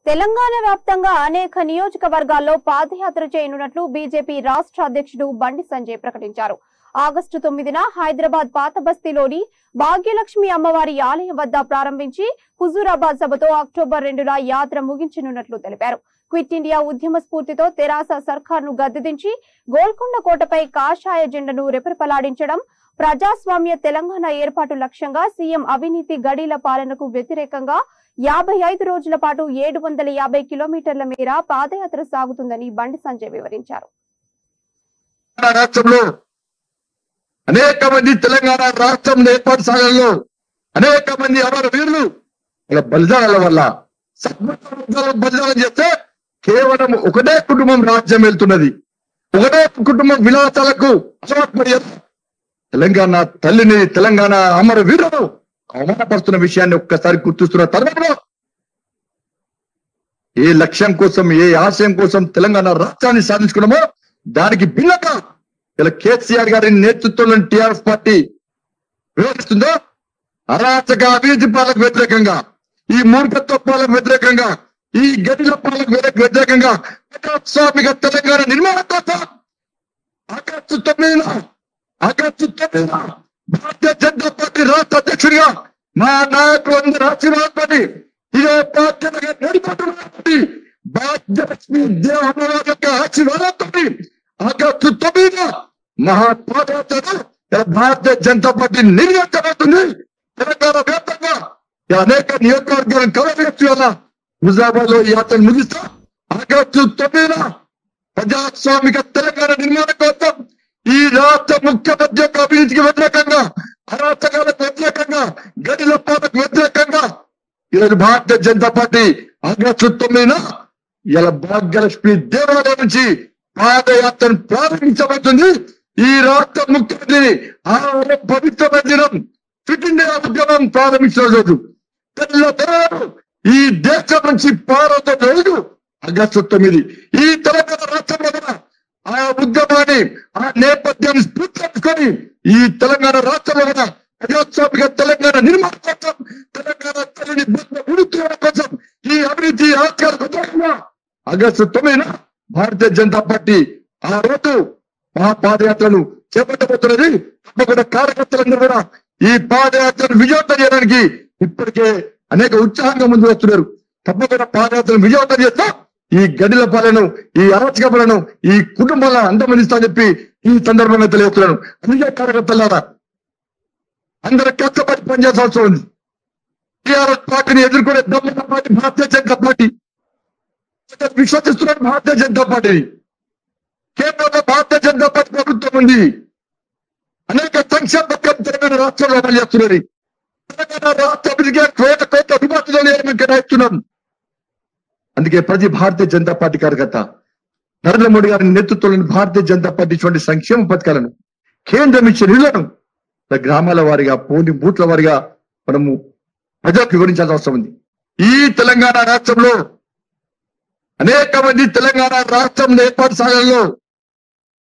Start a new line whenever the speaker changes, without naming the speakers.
తెలంగాణ వ్యాప్తంగా అనేక నియోజకవర్గాల్లో పాదయాత్ర చేయనున్నట్లు బీజేపీ రాష్ట్ర అధ్యక్షుడు బండి సంజయ్ ప్రకటించారు ఆగస్టు తొమ్మిదిన హైదరాబాద్ పాత బస్తీలోని భాగ్యలక్ష్మి అమ్మవారి ఆలయం వద్ద ప్రారంభించి హుజూరాబాద్ సభతో అక్టోబర్ రెండున యాత్ర ముగించనున్నట్లు తెలిపారు క్విట్ ఇండియా ఉద్యమ స్ఫూర్తితో తెరాస సర్కార్ను గద్దెదించి గోల్కొండ కోటపై కాషాయ జెండను రెపరెపలాడించడం ప్రజాస్వామ్య తెలంగాణ ఏర్పాటు లక్ష్యంగా సీఎం అవినీతి గడీల పాలనకు వ్యతిరేకంగా యాభై ఐదు రోజుల పాటు ఏడు వందల యాభై కిలోమీటర్ల మేర పాదయాత్ర సాగుతుందని బండి సంజయ్ వివరించారు
తెలంగాణ రాష్ట్రంలో అనేక మంది తెలంగాణ రాష్ట్రం ఏర్పాటు సాగడంలో అనేక మంది అమర వీరులు వాళ్ళ బలిదానాల వల్ల సత్మతాలు బలిదానం చేస్తే కేవలం ఒకటే కుటుంబం రాజ్యం వెళ్తున్నది ఒకటే కుటుంబం విలాసాలకు అలవాటు తెలంగాణ తల్లిని తెలంగాణ అమర వీరులను అవమానపరుస్తున్న విషయాన్ని ఒక్కసారి గుర్తిస్తున్న తరుణంలో ఏ లక్ష్యం కోసం ఏ ఆశయం కోసం తెలంగాణ రాష్ట్రాన్ని సాధించుకున్నామో దానికి భిన్నంగా ఇలా కేసీఆర్ గారి నేతృత్వంలోని టిఆర్ఎస్ పార్టీ వివరిస్తుందో అరాచక అభివృద్ధి పాలకు వ్యతిరేకంగా ఈ మూర్ఖత్వ పాలకు వ్యతిరేకంగా ఈ గడిల పాలకు వ్యతిరేకంగా ప్రజాస్వామిక తెలంగాణ నిర్మాణం కోసం ఆగస్టు తొమ్మిదిన ఆగస్టు తొమ్మిదిన భారతీయ జనతా పార్టీ రాష్ట్ర అధ్యక్షుడిగా మా నాయకులు అందరూ ఆశీర్వాదపడి ఇదే బాధ్యతగా నడిపోతున్నటువంటి భాగ్యలక్ష్మి దేవరాజు యొక్క ఆశీర్వాదంతో ఆగస్టు తొమ్మిదిన మహాపాదయాత్రను భారతీయ జనతా పార్టీ నిర్వహించబడుతుంది తెలంగాణ వ్యాప్తంగా ఈ అనేక నియోజకవర్గాలను కవర్ చేయొచ్చు వల్ల హుజాబాద్ లో ఈ యాత్రను ముగిస్తా ఆగస్టు తొమ్మిదిన ప్రజాస్వామిక తెలంగాణ నిర్మాణం కోసం ఈ రాష్ట్ర ముఖ్యమంత్రి యొక్క అభివృద్ధికి వ్యతిరేకంగా అరాచకాలకు వ్యతిరేకంగా గడిల పాలకు వ్యతిరేకంగా ఈరోజు భారతీయ జనతా పార్టీ ఆగస్టు తొమ్మిదిన ఇలా భాగ్యలక్ష్మి దేవాలయం నుంచి పాదయాత్రను ప్రారంభించబడుతుంది ఈ రాష్ట్ర ముఖ్యమంత్రిని ఆ పవిత్రమైన దినం ఫిట్ ఇండియా ఉద్యమం ప్రారంభించిన రోజు తెల్ల తెరలు ఈ దేశం నుంచి పారత రోజు ఆగస్టు తొమ్మిది ఈ తెలంగాణ రాష్ట్రంలో కూడా ఆ ఉద్యమాన్ని ఆ నేపథ్యాన్ని స్ఫూర్తించుకొని ఈ తెలంగాణ రాష్ట్రంలో కూడా ప్రజాస్వామిక తెలంగాణ నిర్మాణం కోసం తెలంగాణ తల్లిని బుద్ధ విడుతున్న కోసం ఈ అభివృద్ధి ఆస్కారం వ్యతిరేకంగా ఆగస్టు తొమ్మిదిన భారతీయ జనతా పార్టీ ఆ రోజు ఆ పాదయాత్రను చేపట్టబోతున్నది తప్పకుండా కార్యకర్తలందరూ కూడా ఈ పాదయాత్రను విజయవంతం చేయడానికి ఇప్పటికే అనేక ఉత్సాహంగా ముందు వస్తున్నారు తప్పకుండా పాదయాత్రను విజయవంతం చేస్తా ఈ గడిల పాలను ఈ అరాచక పాలను ఈ కుటుంబాలను అందమనిస్తా చెప్పి ఈ సందర్భంగా తెలియజేస్తున్నాను అందుకే కార్యకర్తలారా అందరూ కష్టపడి పనిచేయాల్సిన అవసరం ఉంది టీఆర్ఎస్ పార్టీని ఎదుర్కొనే దమ్మున్న పార్టీ భారతీయ జనతా పార్టీ విశ్వసిస్తున్న భారతీయ జనతా పార్టీని కేంద్రంలో భారతీయ జనతా పార్టీ ప్రభుత్వం ఉంది అనేక సంక్షేమ పథకాలు తెలంగాణ రాష్ట్రంలో అమలు చేస్తున్నది తెలంగాణ రాష్ట్ర అభివృద్ధికి కోట కోట అభిమానులు మేము కేటాయిస్తున్నాం అందుకే ప్రతి భారతీయ జనతా పార్టీ కార్యకర్త నరేంద్ర మోడీ గారి నేతృత్వంలోని భారతీయ జనతా పార్టీ ఇటువంటి సంక్షేమ పథకాలను కేంద్రం ఇచ్చే నిధులను మన గ్రామాల వారిగా పోని బూట్ల వారిగా మనము ప్రజలకు వివరించాల్సిన అవసరం ఉంది ఈ తెలంగాణ రాష్ట్రంలో అనేక మంది తెలంగాణ రాష్ట్రం ఏర్పాటు సాగడంలో